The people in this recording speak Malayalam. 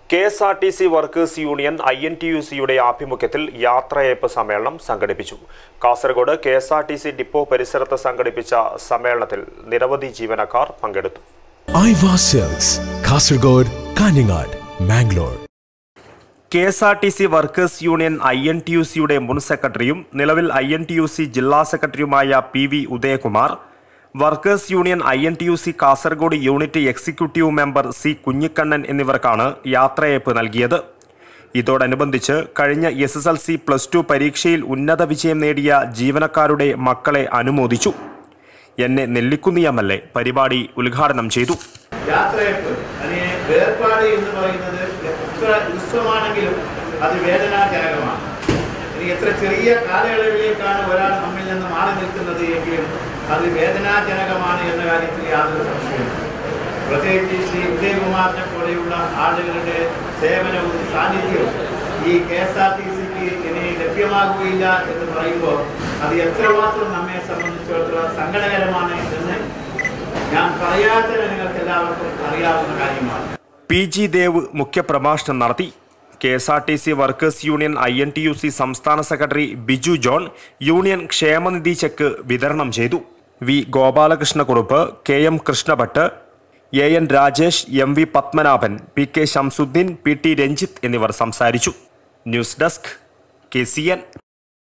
K S R T C workers union I N T U സിയുടെ ആഭിമുഖ്യത്തിൽ യാത്രയയപ്പ് സമ്മേളനം സംഘടിപ്പിച്ചു Kasaragod K S R T C depot പരിസരത്ത് സംഘടിപ്പിച്ച സമ്മേളനത്തിൽ നിരവധി ജീവനക്കാർ പങ്കെടുത്തു ഐവ സെൽസ് Kasaragod Kanhangad Mangalore K S R T C workers union I N T U സിയുടെ മുൻ സെക്രട്ടറിയും നിലവിൽ I N T U C ജില്ലാ സെക്രട്ടറിയുമായ P V Udayakumar workers union I N T U C Kasaragod unit executive member C Kunhikannan എന്നിവർക്കാണ് യാത്രയയപ്പ് നൽകിയത് ഇതോടനുബന്ധിച്ച് കഴിഞ്ഞ S S L C plus two പരീക്ഷയിൽ ഉന്നത വിജയം നേടിയ ജീവനക്കാരുടെ മക്കളെ അനുമോദിച്ചു എന്നെ നെല്ലിക്കുന്നിയ എം എൽ എ പരിപാടി ഉദ്ഘാടനം ചെയ്തു യാത്രയപ്പ് അതിനെ വേർപാട് എന്ന് പറയുന്നത് എത്ര ഉത്സവമാണെങ്കിലും അത് വേദനാജനകമാണ് ഇനി എത്ര ചെറിയ കാലയളവിലേക്കാണ് ഒരാൾ നമ്മിൽ നിന്ന് മാറി നിൽക്കുന്നത് എങ്കിലും അത് വേദനാജനകമാണ് എന്ന കാര്യത്തിൽ യാതൊരു സംശയമില്ല പ്രത്യേകിച്ച് ശ്രീ ഉദയകുമാറിനെ പോലെയുള്ള ആളുകളുടെ സേവനവും സാന്നിധ്യവും ഈ കെ എസ് ആർ ടി സിക്ക് ഇനി ലഭ്യമാകുകയില്ല എന്ന് പറയുമ്പോൾ അത് എത്രമാത്രം നമ്മെ സംബന്ധിച്ചിടത്തോളം സങ്കടകരമാണ് എന്ന് ഞാൻ പറയാത്ത നിങ്ങൾക്ക് എല്ലാവർക്കും അറിയാവുന്ന കാര്യമാണ് പി ജി ദേവ് മുഖ്യപ്രഭാഷണം നടത്തി K S R T C workers union I N T U C സംസ്ഥാന സെക്രട്ടറി ബിജു ജോൺ യൂണിയൻ ക്ഷേമനിധി ചെക്ക് വിതരണം ചെയ്തു V Gopalakrishnakurup K M Krishnabhat A N Rajesh M V Padmanabhan P K Shamsuddin P T Ranjith എന്നിവർ സംസാരിച്ചു news desk K C N